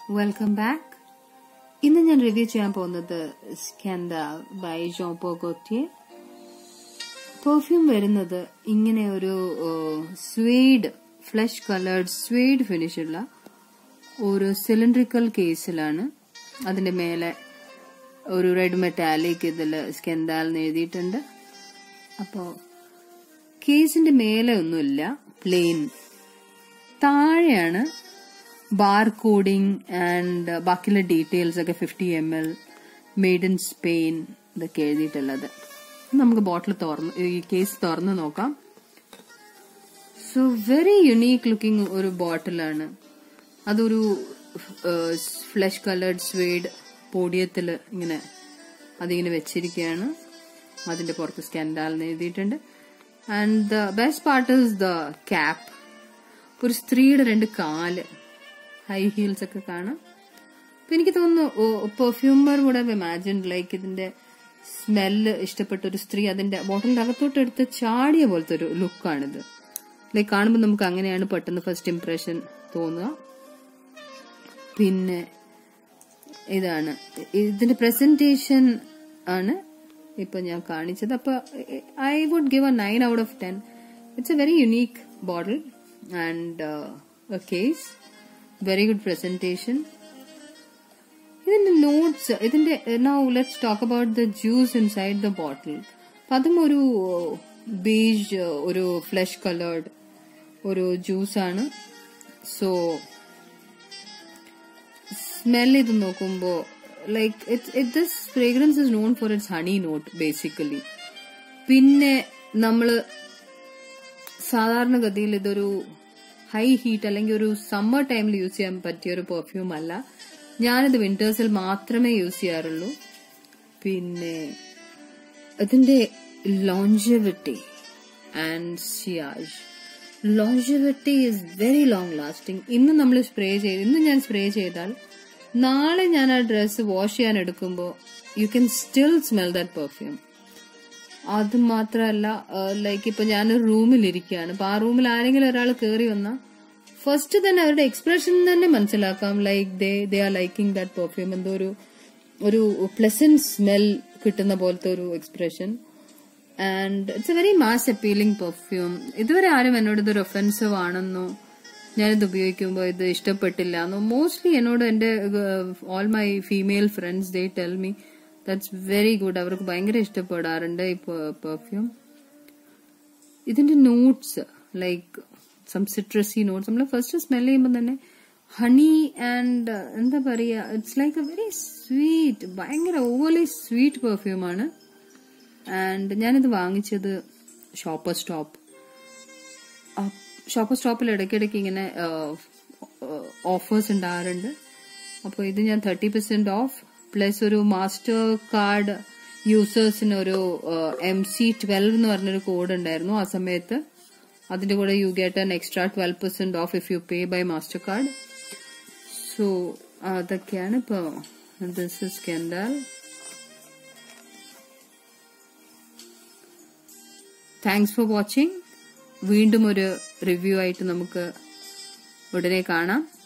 welcome back ഇന്ന് ഞാൻ review ചെയ്യാൻ പോകുന്നത് സ്കാൻഡ ബൈ ജോപ്പോ ഗോറ്റിയെ പെർഫ്യൂം വരുന്നത് ഇങ്ങനെ ഒരു സ്വീഡ് ഫ്ലഷ് കളേർഡ് സ്വീഡ് ഫിനിഷുള്ള ഒരു സിലിണ്ടറിക്കൽ കേസിലാണ് അതിന്റെ മേലെ ഒരു റെഡ് മെറ്റാലിക് ഇതിൽ സ്കെന്താൽ എന്ന് എഴുതിയിട്ടുണ്ട് അപ്പോ കേസിന്റെ മേലെ ഒന്നുമില്ല പ്ലെയിൻ താഴെയാണ് ബാർ കോഡിംഗ് ആൻഡ് ബാക്കിയുള്ള ഡീറ്റെയിൽസ് ഒക്കെ fifty M L made in Spain ഇതൊക്കെ എഴുതിയിട്ടുള്ളത് നമുക്ക് ബോട്ടിൽ തുറന്ന് ഈ കേസ് തുറന്ന് നോക്കാം സോ വെരി യുണീക്ക് ലുക്കിംഗ് ഒരു ബോട്ടിലാണ് അതൊരു ഫ്ലഷ് കളേർഡ് സ്വേഡ് പോഡിയത്തിൽ ഇങ്ങനെ അതിങ്ങനെ വെച്ചിരിക്കുകയാണ് അതിന്റെ പുറത്ത് സ്കാൻഡാൽ എന്ന് എഴുതിയിട്ടുണ്ട് and the best part is the cap ഒരു സ്ത്രീയുടെ രണ്ട് കാല് ഹൈ ഹീൽസ് ഒക്കെ കാണാം അപ്പൊ എനിക്ക് തോന്നുന്നു പെർഫ്യൂമർ കൂടെ ഇമാജിൻ ലൈക്ക് ഇതിന്റെ സ്മെല്ല് ഇഷ്ടപ്പെട്ട ഒരു സ്ത്രീ അതിന്റെ ബോട്ടിലിന്റെ അകത്തോട്ട് എടുത്ത് ചാടിയ പോലത്തെ ഒരു ലുക്കാണിത് ലൈക്ക് കാണുമ്പോൾ നമുക്ക് അങ്ങനെയാണ് പെട്ടെന്ന് ഫസ്റ്റ് ഇംപ്രഷൻ തോന്നുക പിന്നെ ഇതാണ് ഇതിന്റെ പ്രസന്റേഷൻ ആണ് ഇപ്പൊ ഞാൻ കാണിച്ചത് അപ്പൊ I would give a nine out of ten it's a very unique bottle and case very good presentation ഇതിന്റെ നോട്ട്സ് ഇതിന്റെ now let's talk about the juice inside the bottle അപ്പൊ അതും ഒരു ബീജ് ഒരു ഫ്ലഷ് കളേർഡ് ഒരു ജ്യൂസാണ് so smell ഇത് നോക്കുമ്പോ like it this fragrance is known for its honey note basically പിന്നെ നമ്മള് സാധാരണഗതിയിൽ ഇതൊരു ഹൈ ഹീറ്റ് അല്ലെങ്കിൽ ഒരു സമ്മർ ടൈമിൽ യൂസ് ചെയ്യാൻ പറ്റിയ ഒരു പെർഫ്യൂം അല്ല ഞാനിത് വിന്റേഴ്സിൽ മാത്രമേ യൂസ് ചെയ്യാറുള്ളൂ പിന്നെ ഇതിന്റെ ലോഞ്ചവിറ്റി ആൻഡ് സിയാജ് longevity is very long lasting ഇന്ന് നമ്മൾ സ്പ്രേ ചെയ്ത് ഇന്ന് ഞാൻ സ്പ്രേ ചെയ്താൽ നാളെ ഞാൻ ആ ഡ്രസ്സ് വാഷ് ചെയ്യാൻ എടുക്കുമ്പോൾ you can still smell that perfume അത് മാത്രമല്ല ലൈക്ക് ഇപ്പൊ ഞാൻ റൂമിൽ ഇരിക്കുകയാണ് അപ്പൊ ആ റൂമിൽ ആരെങ്കിലും ഒരാൾ കയറി വന്നാൽ ഫസ്റ്റ് തന്നെ അവരുടെ എക്സ്പ്രഷൻ തന്നെ മനസ്സിലാക്കാം like they they are liking that perfume എന്തോ ഒരു ഒരു പ്ലസന്റ് സ്മെൽ കിട്ടുന്ന പോലത്തെ ഒരു expression and it's a very mass appealing perfume ഇതുവരെ ആരും എന്നോട് ഇതൊരു ഒഫൻസീവ് ആണെന്നോ ഞാനിത് ഉപയോഗിക്കുമ്പോൾ ഇത് ഇഷ്ടപ്പെട്ടില്ല എന്നോ മോസ്റ്റ്ലി എന്നോട് എന്റെ all my female friends they tell me that's very good അവർക്ക് ഭയങ്കര ഇഷ്ടപ്പെടാറുണ്ട് ഈ പെർഫ്യൂം ഇതിന്റെ notes like some citrusy notes നമ്മൾ ഫസ്റ്റ് സ്മെൽ ചെയ്യുമ്പോൾ തന്നെ ഹണി ആൻഡ് എന്താ പറയാ it's like a very sweet ഭയങ്കര ഓവർലി സ്വീറ്റ് പെർഫ്യൂം ആണ് ആൻഡ് ഞാനിത് വാങ്ങിച്ചത് ഷോപ്പർ സ്റ്റോപ്പ് ഷോപ്പർ സ്റ്റോപ്പിൽ ഇടയ്ക്കിടയ്ക്ക് ഇങ്ങനെ ഓഫേഴ്സ് ഉണ്ടാകാറുണ്ട് അപ്പോൾ ഇത് ഞാൻ തേർട്ടി പെർസെന്റ് ഓഫ് പ്ലസ് ഒരു മാസ്റ്റർ കാർഡ് യൂസേഴ്സിന് ഒരു എം സി ട്വൽവ് എന്ന് പറഞ്ഞൊരു കോഡ് ഉണ്ടായിരുന്നു ആ സമയത്ത് അതിന്റെ കൂടെ you get an extra twelve percent off if you pay by Mastercard so അതൊക്കെയാണ് ഇപ്പോൾ this is Kendall thanks for watching വീണ്ടും ഒരു റിവ്യൂ ആയിട്ട് നമുക്ക് ഉടനെ കാണാം